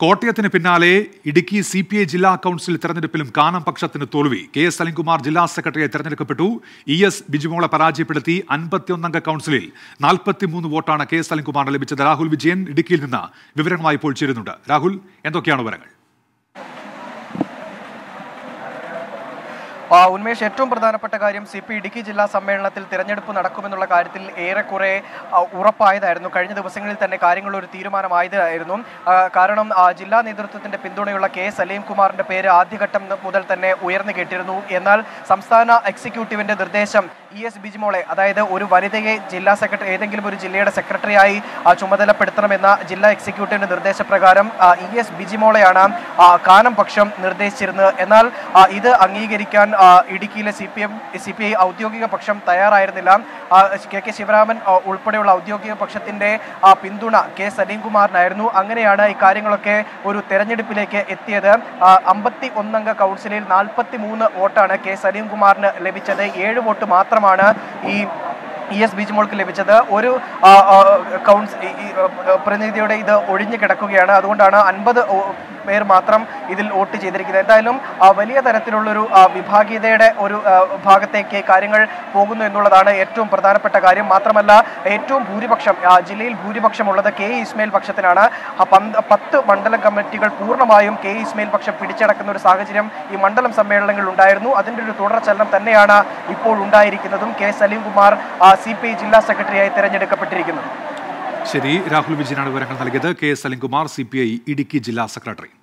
കോട്ടയത്തിന് പിന്നാലെ Idukki C P I ജില്ലാ council തെരഞ്ഞെടുപ്പിലും കാനം പക്ഷത്തിന് തോൽവി കെ എസ് സലിംകുമാർ ജില്ലാ സെക്രട്ടറിയായി തെരഞ്ഞെടുക്കപ്പെട്ടു ഇ എസ് ബിജുമോളെ പരാജയപ്പെടുത്തി അൻപത്തിയൊന്നംഗ കൗൺസിലിൽ നാൽപ്പത്തിമൂന്ന് വോട്ടാണ് കെ എസ് സലിംകുമാറിന് ലഭിച്ചത് രാഹുൽ വിജയൻ ഇടുക്കിയിൽ നിന്ന് വിവരങ്ങളുമായി ഇപ്പോൾ ചേരുന്നുണ്ട് രാഹുൽ എന്തൊക്കെയാണ് വിവരങ്ങൾ ആ, ഉന്മേഷ് ഏറ്റവും പ്രധാനപ്പെട്ട കാര്യം സി പി ഇടുക്കി ജില്ലാ സമ്മേളനത്തിൽ തിരഞ്ഞെടുപ്പ് നടക്കുമെന്നുള്ള കാര്യത്തിൽ ഏറെക്കുറെ ആ, ഉറപ്പായതായിരുന്നു കഴിഞ്ഞ ദിവസങ്ങളിൽ തന്നെ കാര്യങ്ങൾ ഒരു തീരുമാനമായതായിരുന്നു ആ, കാരണം ആ, ജില്ലാ നേതൃത്വത്തിന്റെ പിന്തുണയുള്ള കെ സലീം കുമാറിന്റെ പേര് ആദ്യഘട്ടം മുതൽ തന്നെ ഉയർന്നു കേട്ടിരുന്നു എന്നാൽ സംസ്ഥാന എക്സിക്യൂട്ടീവിന്റെ നിർദ്ദേശം ഇ എസ് ബിജിമോളെ അതായത് ഒരു വനിതയെ ജില്ലാ സെക്രട്ടറി ഏതെങ്കിലും ഒരു ജില്ലയുടെ സെക്രട്ടറിയായി ആ, ചുമതലപ്പെടുത്തണമെന്ന ജില്ലാ എക്സിക്യൂട്ടീവിന്റെ നിർദ്ദേശപ്രകാരം ആ, ഇ എസ് ബിജിമോളെയാണ് ആ, കാനം പക്ഷം നിർദ്ദേശിച്ചിരുന്നത് എന്നാൽ ആ, ഇത് അംഗീകരിക്കാൻ ആ, ഇടുക്കിയിലെ C P M C P I ഔദ്യോഗിക പക്ഷം തയ്യാറായിരുന്നില്ല ആ, കെ കെ ശിവരാമൻ ആ, ഉൾപ്പെടെയുള്ള ഔദ്യോഗിക പക്ഷത്തിന്റെ ആ, പിന്തുണ കെ സലീംകുമാറിനായിരുന്നു അങ്ങനെയാണ് ഈ കാര്യങ്ങളൊക്കെ ഒരു തെരഞ്ഞെടുപ്പിലേക്ക് എത്തിയത് അമ്പത്തി ഒന്നംഗ കൗൺസിലിൽ നാൽപ്പത്തി മൂന്ന് വോട്ടാണ് കെ സലീംകുമാറിന് ലഭിച്ചത് ഏഴ് വോട്ട് മാത്രമാണ് ഈ ഇ എസ് ബിജിമോൾക്ക് ലഭിച്ചത് ഒരു ആ, ആ, കൗൺസ് ഈ- ഈ, ആ, പ്രതിനിധിയുടെ ഇത് ഒഴിഞ്ഞു കിടക്കുകയാണ് അതുകൊണ്ടാണ് അൻപത് പേർ മാത്രം ഇതിൽ വോട്ട് ചെയ്തിരിക്കുന്നത് എന്തായാലും ആ, വലിയ തരത്തിലുള്ളൊരു ആ, വിഭാഗീയതയുടെ ഒരു ആ, ഭാഗത്തേക്ക് കാര്യങ്ങൾ പോകുന്നു എന്നുള്ളതാണ് ഏറ്റവും പ്രധാനപ്പെട്ട കാര്യം മാത്രമല്ല ഏറ്റവും ഭൂരിപക്ഷം ആ, ജില്ലയിൽ ഭൂരിപക്ഷം ഉള്ളത് കെ ഇ ഇസ്മയിൽ പക്ഷത്തിനാണ് ആ, പന്ത് പത്ത് മണ്ഡലം കമ്മിറ്റികൾ പൂർണ്ണമായും കെ ഇ ഇസ്മയിൽ പക്ഷം പിടിച്ചടക്കുന്ന ഒരു സാഹചര്യം ഈ മണ്ഡലം സമ്മേളനങ്ങളിൽ ഉണ്ടായിരുന്നു അതിന്റെ ഒരു തുടർചലനം തന്നെയാണ് ഇപ്പോൾ ഉണ്ടായിരിക്കുന്നതും K Salimkumar C P I ജില്ലാ സെക്രട്ടറിയായി തിരഞ്ഞെടുക്കപ്പെട്ടിരിക്കുന്നത് ശരി രാഹുൽ വിജയനാണ് വിവരങ്ങൾ നൽകിയത് K S Salimkumar C P I Idukki ജില്ലാ സെക്രട്ടറി